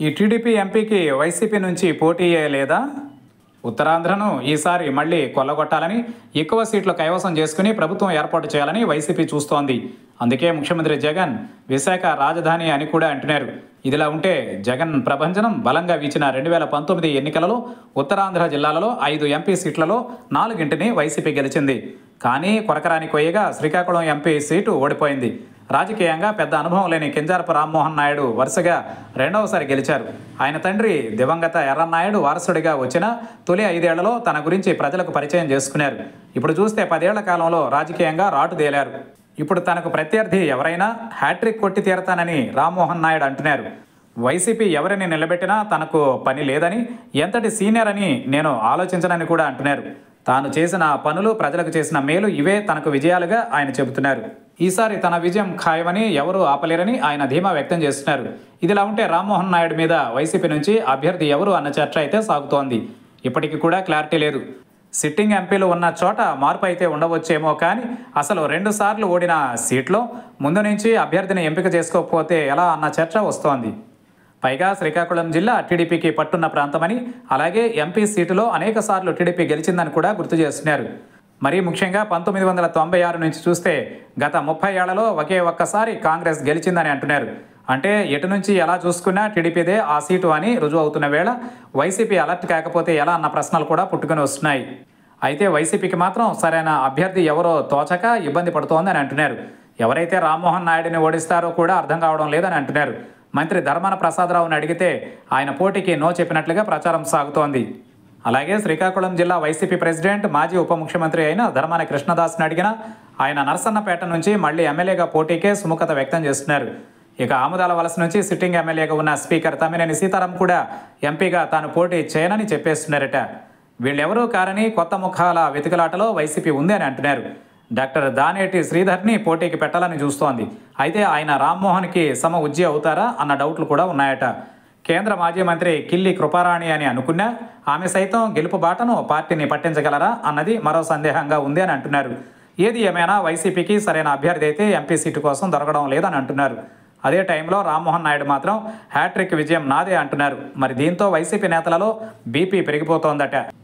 ఈ టీడీపీ ఎంపీకి వైసీపీ నుంచి పోటీయే లేదా ఉత్తరాంధ్రను ఈసారి మళ్ళీ కొల్లగొట్టాలని ఎక్కువ సీట్లు కైవసం చేసుకుని ప్రభుత్వం ఏర్పాటు చేయాలని వైసీపీ చూస్తోంది అందుకే ముఖ్యమంత్రి జగన్ విశాఖ రాజధాని అని కూడా అంటున్నారు ఇదిలా ఉంటే జగన్ ప్రభంజనం బలంగా వీచిన రెండు వేల పంతొమ్మిది ఎన్నికలలో ఉత్తరాంధ్ర జిల్లాలలో ఐదు ఎంపీ సీట్లలో నాలుగింటిని వైసీపీ గెలిచింది కానీ కొరకరాని కొయ్యగా శ్రీకాకుళం ఎంపీ సీటు ఓడిపోయింది రాజకీయంగా పెద్ద అనుభవం లేని కింజారపు రామ్మోహన్ నాయుడు వరుసగా రెండవసారి గెలిచారు ఆయన తండ్రి దివంగత ఎర్రన్నాయుడు వారసుడిగా వచ్చిన తొలి ఐదేళ్లలో తన గురించి ప్రజలకు పరిచయం చేసుకున్నారు ఇప్పుడు చూస్తే పదేళ్ల కాలంలో రాజకీయంగా రాటుదేలారు ఇప్పుడు తనకు ప్రత్యర్థి ఎవరైనా హ్యాట్రిక్ కొట్టి తీరతానని రామ్మోహన్ నాయుడు అంటున్నారు వైసీపీ ఎవరిని నిలబెట్టినా తనకు పని లేదని ఎంతటి సీనియర్ అని నేను ఆలోచించనని కూడా అంటున్నారు తాను చేసిన పనులు ప్రజలకు చేసిన మేలు ఇవే తనకు విజయాలుగా ఆయన చెబుతున్నారు ఈసారి తన విజయం ఖాయమని ఎవరూ ఆపలేరని ఆయన ధీమా వ్యక్తం చేస్తున్నారు ఇదిలా ఉంటే రామ్మోహన్ నాయుడు మీద వైసీపీ నుంచి అభ్యర్థి ఎవరు అన్న చర్చ అయితే సాగుతోంది ఇప్పటికీ కూడా క్లారిటీ లేదు సిట్టింగ్ ఎంపీలు ఉన్న చోట మార్పు అయితే ఉండవచ్చేమో కానీ అసలు రెండు సార్లు ఓడిన సీట్లో ముందు నుంచి అభ్యర్థిని ఎంపిక చేసుకోకపోతే ఎలా అన్న చర్చ వస్తోంది పైగా శ్రీకాకుళం జిల్లా టీడీపీకి పట్టున్న ప్రాంతమని అలాగే ఎంపీ సీటులో అనేక సార్లు టీడీపీ గెలిచిందని కూడా గుర్తు చేస్తున్నారు మరీ ముఖ్యంగా పంతొమ్మిది వందల తొంభై ఆరు నుంచి చూస్తే గత ముప్పై ఏళ్లలో ఒకే ఒక్కసారి కాంగ్రెస్ గెలిచిందని అంటున్నారు అంటే ఎటు నుంచి ఎలా చూసుకున్నా టీడీపీదే ఆ సీటు అని రుజువు అవుతున్న వేళ వైసీపీ అలర్ట్ కాకపోతే ఎలా అన్న ప్రశ్నలు కూడా పుట్టుకొని వస్తున్నాయి అయితే వైసీపీకి మాత్రం సరైన అభ్యర్థి ఎవరో తోచక ఇబ్బంది పడుతోందని అంటున్నారు ఎవరైతే రామ్మోహన్ నాయుడిని ఓడిస్తారో కూడా అర్థం కావడం లేదని అంటున్నారు మంత్రి ధర్మాన ప్రసాదరావుని అడిగితే ఆయన పోటీకి నో చెప్పినట్లుగా ప్రచారం సాగుతోంది అలాగే శ్రీకాకుళం జిల్లా వైసీపీ ప్రెసిడెంట్ మాజీ ఉప ముఖ్యమంత్రి అయిన ధర్మాన కృష్ణదాస్ని అడిగినా ఆయన నరసన్నపేట నుంచి మళ్ళీ ఎమ్మెల్యేగా పోటీకే సుముఖత వ్యక్తం చేస్తున్నారు ఇక ఆముదాల వలస నుంచి సిట్టింగ్ ఎమ్మెల్యేగా ఉన్న స్పీకర్ తమ్మినేని సీతారాం కూడా ఎంపీగా తాను పోటీ చేయనని చెప్పేస్తున్నారట వీళ్ళెవరూ కారని కొత్త ముఖాల వెతుకులాటలో వైసీపీ ఉంది అని అంటున్నారు డాక్టర్ దానేటి శ్రీధర్ని పోటీకి పెట్టాలని చూస్తోంది అయితే ఆయన రామ్మోహన్కి సమ ఉజ్జి అవుతారా అన్న డౌట్లు కూడా ఉన్నాయట కేంద్ర మాజీ మంత్రి కిల్లి కృపారాణి అని అనుకున్నా ఆమె సైతం గెలుపు బాటను పార్టీని పట్టించగలరా అన్నది మరో సందేహంగా ఉంది అని అంటున్నారు ఏది ఏమైనా వైసీపీకి సరైన అభ్యర్థి అయితే ఎంపీ సీటు కోసం దొరకడం లేదని అంటున్నారు అదే టైంలో రామ్మోహన్ నాయుడు మాత్రం హ్యాట్రిక్ విజయం నాదే అంటున్నారు మరి దీంతో వైసీపీ నేతలలో బీపీ పెరిగిపోతోందట